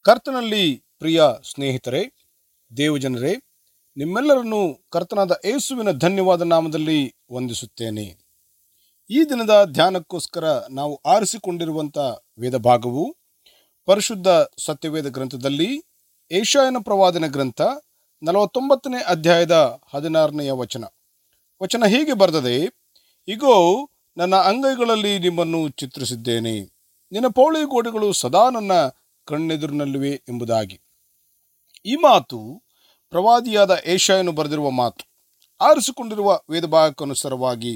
ಕರ್ತನಲ್ಲಿ ಪ್ರಿಯ ಸ್ನೇಹಿತರೆ ದೇವಜನರೇ ನಿಮ್ಮೆಲ್ಲರನ್ನು ಕರ್ತನಾದ ಯೇಸುವಿನ ಧನ್ಯವಾದ ನಾಮದಲ್ಲಿ ವಂದಿಸುತ್ತೇನೆ ಈ ದಿನದ ಧ್ಯಾನಕ್ಕೋಸ್ಕರ ನಾವು ಆರಿಸಿಕೊಂಡಿರುವಂಥ ವೇದ ಭಾಗವು ಪರಿಶುದ್ಧ ಸತ್ಯವೇದ ಗ್ರಂಥದಲ್ಲಿ ಏಷಾಯನ ಪ್ರವಾದನ ಗ್ರಂಥ ನಲವತ್ತೊಂಬತ್ತನೇ ಅಧ್ಯಾಯದ ಹದಿನಾರನೆಯ ವಚನ ವಚನ ಹೀಗೆ ಬರೆದದೆ ಇಗೋ ನನ್ನ ಅಂಗೈಗಳಲ್ಲಿ ನಿಮ್ಮನ್ನು ಚಿತ್ರಿಸಿದ್ದೇನೆ ನಿನ್ನ ಪೌಳಿ ಗೋಡೆಗಳು ಸದಾ ನನ್ನ ಕಣ್ಣೆದುರಿನಲ್ಲಿವೆ ಎಂಬುದಾಗಿ ಈ ಮಾತು ಪ್ರವಾದಿಯಾದ ಏಷಾಯನು ಬರೆದಿರುವ ಮಾತು ಆರಿಸಿಕೊಂಡಿರುವ ವೇದಭಾಗಕ್ಕನುಸಾರವಾಗಿ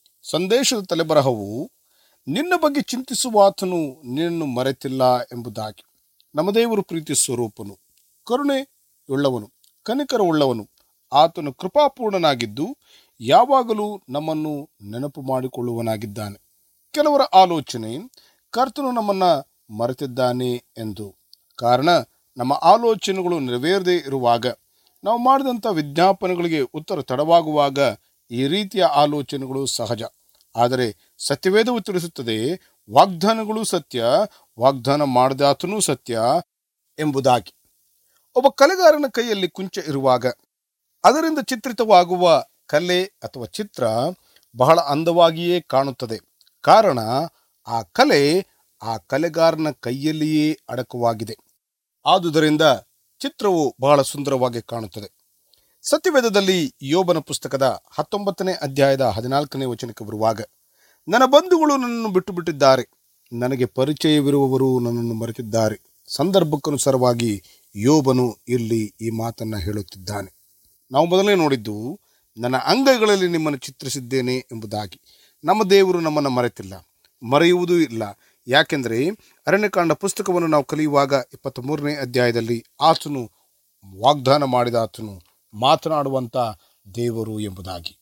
ಸಂದೇಶದ ತಲೆಬರಹವು ನಿನ್ನ ಬಗ್ಗೆ ಚಿಂತಿಸುವಾತನು ನಿನ್ನನ್ನು ಮರೆತಿಲ್ಲ ಎಂಬುದಾಗಿ ನಮ್ಮ ದೇವರು ಪ್ರೀತಿ ಸ್ವರೂಪನು ಕರುಣೆಯುಳ್ಳವನು ಕನಿಕರವುಳ್ಳವನು ಆತನು ಕೃಪಾಪೂರ್ಣನಾಗಿದ್ದು ಯಾವಾಗಲೂ ನಮ್ಮನ್ನು ನೆನಪು ಮಾಡಿಕೊಳ್ಳುವನಾಗಿದ್ದಾನೆ ಕೆಲವರ ಆಲೋಚನೆ ಕರ್ತನು ನಮ್ಮನ್ನ ಮರೆತಿದ್ದಾನೆ ಎಂದು ಕಾರಣ ನಮ್ಮ ಆಲೋಚನೆಗಳು ನೆರವೇರದೇ ಇರುವಾಗ ನಾವು ಮಾಡಿದಂಥ ವಿಜ್ಞಾಪನೆಗಳಿಗೆ ಉತ್ತರ ತಡವಾಗುವಾಗ ಈ ರೀತಿಯ ಆಲೋಚನೆಗಳು ಸಹಜ ಆದರೆ ಸತ್ಯವೇದವು ತಿಳಿಸುತ್ತದೆ ವಾಗ್ದಾನಗಳು ಸತ್ಯ ವಾಗ್ದಾನ ಮಾಡಿದಾತನೂ ಸತ್ಯ ಎಂಬುದಾಗಿ ಒಬ್ಬ ಕಲೆಗಾರನ ಕೈಯಲ್ಲಿ ಕುಂಚ ಇರುವಾಗ ಅದರಿಂದ ಚಿತ್ರಿತವಾಗುವ ಕಲೆ ಅಥವಾ ಚಿತ್ರ ಬಹಳ ಅಂದವಾಗಿಯೇ ಕಾಣುತ್ತದೆ ಕಾರಣ ಆ ಕಲೆ ಆ ಕಲೆಗಾರನ ಕೈಯಲ್ಲಿಯೇ ಅಡಕವಾಗಿದೆ ಆದುದರಿಂದ ಚಿತ್ರವು ಬಹಳ ಸುಂದರವಾಗಿ ಕಾಣುತ್ತದೆ ಸತ್ಯವೇದದಲ್ಲಿ ಯೋಬನ ಪುಸ್ತಕದ ಹತ್ತೊಂಬತ್ತನೇ ಅಧ್ಯಾಯದ ಹದಿನಾಲ್ಕನೇ ವಚನಕ್ಕೆ ಬರುವಾಗ ನನ್ನ ಬಂಧುಗಳು ನನ್ನನ್ನು ಬಿಟ್ಟು ಬಿಟ್ಟಿದ್ದಾರೆ ನನಗೆ ಪರಿಚಯವಿರುವವರು ನನ್ನನ್ನು ಮರೆತಿದ್ದಾರೆ ಸಂದರ್ಭಕ್ಕನುಸಾರವಾಗಿ ಯೋಬನು ಇಲ್ಲಿ ಈ ಮಾತನ್ನ ಹೇಳುತ್ತಿದ್ದಾನೆ ನಾವು ಮೊದಲೇ ನೋಡಿದ್ದು ನನ್ನ ಅಂಗೈಗಳಲ್ಲಿ ನಿಮ್ಮನ್ನು ಚಿತ್ರಿಸಿದ್ದೇನೆ ಎಂಬುದಾಗಿ ನಮ್ಮ ದೇವರು ನಮ್ಮನ್ನು ಮರೆತಿಲ್ಲ ಮರೆಯುವುದೂ ಇಲ್ಲ ಯಾಕೆಂದರೆ ಅರಣ್ಯಕಾಂಡ ಪುಸ್ತಕವನ್ನು ನಾವು ಕಲಿಯುವಾಗ ಇಪ್ಪತ್ತ್ ಮೂರನೇ ಅಧ್ಯಾಯದಲ್ಲಿ ಆತನು ವಾಗ್ದಾನ ಮಾಡಿದ ಆತನು ಮಾತನಾಡುವಂಥ ದೇವರು ಎಂಬುದಾಗಿ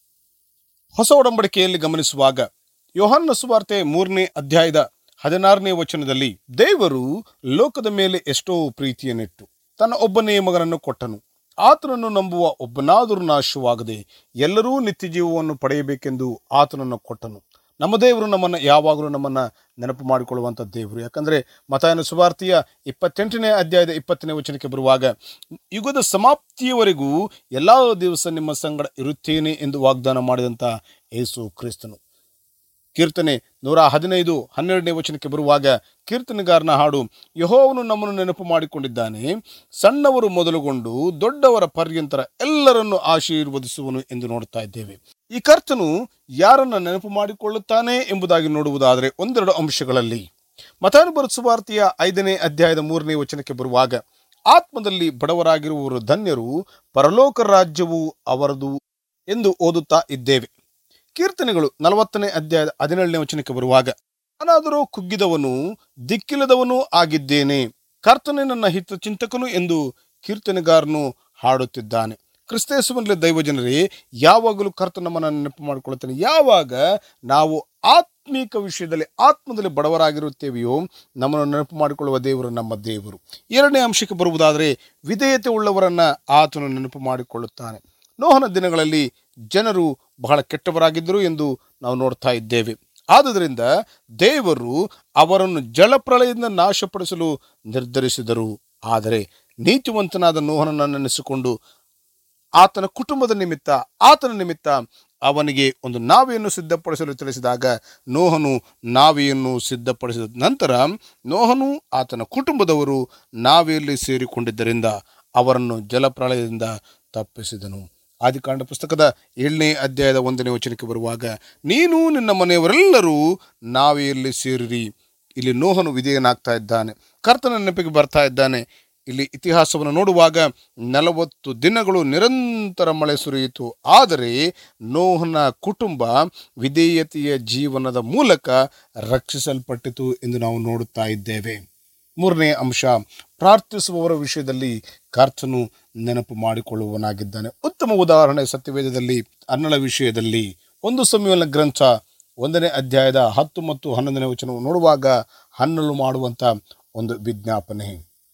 ಹೊಸ ಒಡಂಬಡಿಕೆಯಲ್ಲಿ ಗಮನಿಸುವಾಗ ಯೋಹಾನ್ನ ಸುವಾರ್ತೆ ಮೂರನೇ ಅಧ್ಯಾಯದ ಹದಿನಾರನೇ ವಚನದಲ್ಲಿ ದೇವರು ಲೋಕದ ಮೇಲೆ ಎಷ್ಟೋ ಪ್ರೀತಿಯನ್ನಿಟ್ಟು ತನ್ನ ಒಬ್ಬನೇ ಮಗನನ್ನು ಕೊಟ್ಟನು ಆತನನ್ನು ನಂಬುವ ಒಬ್ಬನಾದರೂ ನಾಶವಾಗದೆ ಎಲ್ಲರೂ ನಿತ್ಯ ಜೀವವನ್ನು ಪಡೆಯಬೇಕೆಂದು ಆತನನ್ನು ಕೊಟ್ಟನು ನಮ್ಮ ದೇವರು ನಮ್ಮನ್ನು ಯಾವಾಗಲೂ ನಮ್ಮನ್ನು ನೆನಪು ಮಾಡಿಕೊಳ್ಳುವಂಥ ದೇವರು ಯಾಕಂದರೆ ಮತಾಯನ ಸುವಾರ್ತೆಯ ಇಪ್ಪತ್ತೆಂಟನೇ ಅಧ್ಯಾಯದ ಇಪ್ಪತ್ತನೇ ವಚನಕ್ಕೆ ಬರುವಾಗ ಯುಗದ ಸಮಾಪ್ತಿಯವರೆಗೂ ಎಲ್ಲ ದಿವಸ ನಿಮ್ಮ ಸಂಗಡ ಇರುತ್ತೇನೆ ಎಂದು ವಾಗ್ದಾನ ಮಾಡಿದಂಥ ಯೇಸು ಕ್ರಿಸ್ತನು ಕೀರ್ತನೆ ನೂರ ಹದಿನೈದು ಹನ್ನೆರಡನೇ ವಚನಕ್ಕೆ ಬರುವಾಗ ಕೀರ್ತನೆಗಾರನ ಹಾಡು ಯಹೋವನು ನಮ್ಮನ್ನು ನೆನಪು ಮಾಡಿಕೊಂಡಿದ್ದಾನೆ ಸಣ್ಣವರು ಮೊದಲುಗೊಂಡು ದೊಡ್ಡವರ ಪರ್ಯಂತರ ಎಲ್ಲರನ್ನು ಆಶೀರ್ವದಿಸುವನು ಎಂದು ನೋಡ್ತಾ ಇದ್ದೇವೆ ಈ ಕರ್ತನು ಯಾರನ್ನ ನೆನಪು ಮಾಡಿಕೊಳ್ಳುತ್ತಾನೆ ಎಂಬುದಾಗಿ ನೋಡುವುದಾದರೆ ಒಂದೆರಡು ಅಂಶಗಳಲ್ಲಿ ಮತಾನುಬರ ಸುವಾರ್ತೆಯ ಐದನೇ ಅಧ್ಯಾಯದ ಮೂರನೇ ವಚನಕ್ಕೆ ಬರುವಾಗ ಆತ್ಮದಲ್ಲಿ ಬಡವರಾಗಿರುವವರು ಧನ್ಯರು ಪರಲೋಕ ರಾಜ್ಯವು ಅವರದು ಎಂದು ಓದುತ್ತಾ ಇದ್ದೇವೆ ಕೀರ್ತನೆಗಳು ನಲವತ್ತನೇ ಅಧ್ಯಾಯದ ಹದಿನೇಳನೇ ವಚನಕ್ಕೆ ಬರುವಾಗ ನಾನಾದರೂ ಕುಗ್ಗಿದವನು ದಿಕ್ಕಿಲ್ಲದವನೂ ಆಗಿದ್ದೇನೆ ಕರ್ತನೆ ನನ್ನ ಹಿತ ಚಿಂತಕನು ಎಂದು ಕೀರ್ತನೆಗಾರನು ಹಾಡುತ್ತಿದ್ದಾನೆ ಕ್ರಿಸ್ತೇಸುವನಲ್ಲಿ ದೈವಜನರೇ ಯಾವಾಗಲೂ ಕರ್ತ ನಮ್ಮನ್ನು ನೆನಪು ಮಾಡಿಕೊಳ್ಳುತ್ತಾನೆ ಯಾವಾಗ ನಾವು ಆತ್ಮೀಕ ವಿಷಯದಲ್ಲಿ ಆತ್ಮದಲ್ಲಿ ಬಡವರಾಗಿರುತ್ತೇವೆಯೋ ನಮ್ಮನ್ನು ನೆನಪು ಮಾಡಿಕೊಳ್ಳುವ ದೇವರು ನಮ್ಮ ದೇವರು ಎರಡನೇ ಅಂಶಕ್ಕೆ ಬರುವುದಾದರೆ ವಿಧೇಯತೆ ಉಳ್ಳವರನ್ನ ಆತನು ನೆನಪು ಮಾಡಿಕೊಳ್ಳುತ್ತಾನೆ ನೋಹನ ದಿನಗಳಲ್ಲಿ ಜನರು ಬಹಳ ಕೆಟ್ಟವರಾಗಿದ್ದರು ಎಂದು ನಾವು ನೋಡ್ತಾ ಇದ್ದೇವೆ ಆದುದರಿಂದ ದೇವರು ಅವರನ್ನು ಜಲಪ್ರಳಯದಿಂದ ನಾಶಪಡಿಸಲು ನಿರ್ಧರಿಸಿದರು ಆದರೆ ನೀತಿವಂತನಾದ ನೋಹನನ್ನು ನೆನೆಸಿಕೊಂಡು ಆತನ ಕುಟುಂಬದ ನಿಮಿತ್ತ ಆತನ ನಿಮಿತ್ತ ಅವನಿಗೆ ಒಂದು ನಾವೆಯನ್ನು ಸಿದ್ಧಪಡಿಸಲು ತಿಳಿಸಿದಾಗ ನೋಹನು ನಾವೆಯನ್ನು ಸಿದ್ಧಪಡಿಸಿದ ನಂತರ ನೋಹನು ಆತನ ಕುಟುಂಬದವರು ನಾವೆಯಲ್ಲಿ ಸೇರಿಕೊಂಡಿದ್ದರಿಂದ ಅವರನ್ನು ಜಲಪ್ರಳಯದಿಂದ ತಪ್ಪಿಸಿದನು ಆದಿಕಾಂಡ ಪುಸ್ತಕದ ಏಳನೇ ಅಧ್ಯಾಯದ ಒಂದನೇ ವಚನಕ್ಕೆ ಬರುವಾಗ ನೀನು ನಿನ್ನ ಮನೆಯವರೆಲ್ಲರೂ ನಾವೆಯಲ್ಲಿ ಸೇರಿರಿ ಇಲ್ಲಿ ನೋಹನು ವಿಧೇಯನಾಗ್ತಾ ಇದ್ದಾನೆ ಕರ್ತನ ನೆನಪಿಗೆ ಬರ್ತಾ ಇದ್ದಾನೆ ಇಲ್ಲಿ ಇತಿಹಾಸವನ್ನು ನೋಡುವಾಗ ನಲವತ್ತು ದಿನಗಳು ನಿರಂತರ ಮಳೆ ಸುರಿಯಿತು ಆದರೆ ನೋಹನ ಕುಟುಂಬ ವಿಧೇಯತೆಯ ಜೀವನದ ಮೂಲಕ ರಕ್ಷಿಸಲ್ಪಟ್ಟಿತು ಎಂದು ನಾವು ನೋಡುತ್ತಾ ಇದ್ದೇವೆ ಮೂರನೇ ಅಂಶ ಪ್ರಾರ್ಥಿಸುವವರ ವಿಷಯದಲ್ಲಿ ಕರ್ತನು ನೆನಪು ಮಾಡಿಕೊಳ್ಳುವವನಾಗಿದ್ದಾನೆ ಉತ್ತಮ ಉದಾಹರಣೆ ಸತ್ಯವೇದದಲ್ಲಿ ಅನ್ನಳ ವಿಷಯದಲ್ಲಿ ಒಂದು ಸಂಯೋಜನ ಗ್ರಂಥ ಒಂದನೇ ಅಧ್ಯಾಯದ ಹತ್ತು ಮತ್ತು ಹನ್ನೊಂದನೇ ವಚನವು ನೋಡುವಾಗ ಹನ್ನಲು ಮಾಡುವಂಥ ಒಂದು ವಿಜ್ಞಾಪನೆ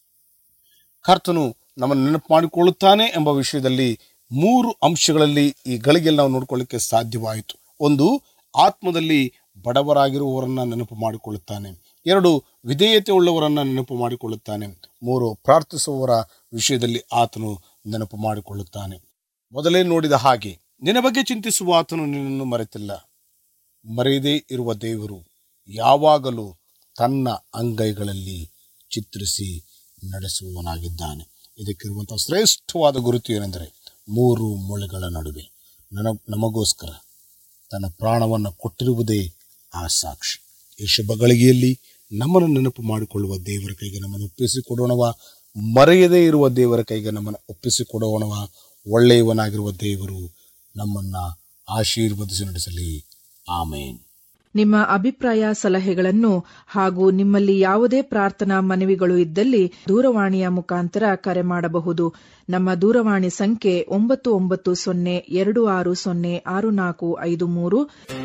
ಕರ್ತನು ನಮ್ಮನ್ನು ನೆನಪು ಮಾಡಿಕೊಳ್ಳುತ್ತಾನೆ ಎಂಬ ವಿಷಯದಲ್ಲಿ ಮೂರು ಅಂಶಗಳಲ್ಲಿ ಈ ಗಳಿಗೆಯಲ್ಲಿ ನಾವು ನೋಡ್ಕೊಳ್ಳಿಕ್ಕೆ ಸಾಧ್ಯವಾಯಿತು ಒಂದು ಆತ್ಮದಲ್ಲಿ ಬಡವರಾಗಿರುವವರನ್ನ ನೆನಪು ಮಾಡಿಕೊಳ್ಳುತ್ತಾನೆ ಎರಡು ವಿಧೇಯತೆ ಉಳ್ಳವರನ್ನು ನೆನಪು ಮಾಡಿಕೊಳ್ಳುತ್ತಾನೆ ಮೂರು ಪ್ರಾರ್ಥಿಸುವವರ ವಿಷಯದಲ್ಲಿ ಆತನು ನೆನಪು ಮಾಡಿಕೊಳ್ಳುತ್ತಾನೆ ಮೊದಲೇ ನೋಡಿದ ಹಾಗೆ ನಿನ್ನ ಬಗ್ಗೆ ಚಿಂತಿಸುವ ಆತನು ನಿನ್ನನ್ನು ಮರೆತಿಲ್ಲ ಮರೆಯದೇ ಇರುವ ದೇವರು ಯಾವಾಗಲೂ ತನ್ನ ಅಂಗೈಗಳಲ್ಲಿ ಚಿತ್ರಿಸಿ ನಡೆಸುವವನಾಗಿದ್ದಾನೆ ಇದಕ್ಕಿರುವಂತಹ ಶ್ರೇಷ್ಠವಾದ ಗುರುತು ಏನೆಂದರೆ ಮೂರು ಮೊಳೆಗಳ ನಡುವೆ ನನ ನಮಗೋಸ್ಕರ ತನ್ನ ಪ್ರಾಣವನ್ನು ಕೊಟ್ಟಿರುವುದೇ ಆ ಸಾಕ್ಷಿ ಈ ಶುಭ ಗಳಿಗೆಯಲ್ಲಿ ನಮ್ಮನ್ನು ನೆನಪು ಮಾಡಿಕೊಳ್ಳುವ ದೇವರ ಕೈಗೆ ನಮ್ಮನ್ನು ಒಪ್ಪಿಸಿಕೊಡೋಣವ ಮರೆಯದೇ ಇರುವ ದೇವರ ಕೈಗೆ ನಮ್ಮನ್ನು ಒಪ್ಪಿಸಿಕೊಡೋಣವ ಒಳ್ಳೆಯವನಾಗಿರುವ ದೇವರು ನಮ್ಮನ್ನ ಆಶೀರ್ವದಿಸಿ ನಡೆಸಲಿ ಆಮೇನ್ ನಿಮ್ಮ ಅಭಿಪ್ರಾಯ ಸಲಹೆಗಳನ್ನು ಹಾಗೂ ನಿಮ್ಮಲ್ಲಿ ಯಾವುದೇ ಪ್ರಾರ್ಥನಾ ಮನವಿಗಳು ಇದ್ದಲ್ಲಿ ದೂರವಾಣಿಯ ಮುಖಾಂತರ ಕರೆ ಮಾಡಬಹುದು ನಮ್ಮ ದೂರವಾಣಿ ಸಂಖ್ಯೆ ಒಂಬತ್ತು ಒಂಬತ್ತು ಸೊನ್ನೆ ಎರಡು ಆರು ಸೊನ್ನೆ ಆರು ನಾಲ್ಕು ಐದು ಮೂರು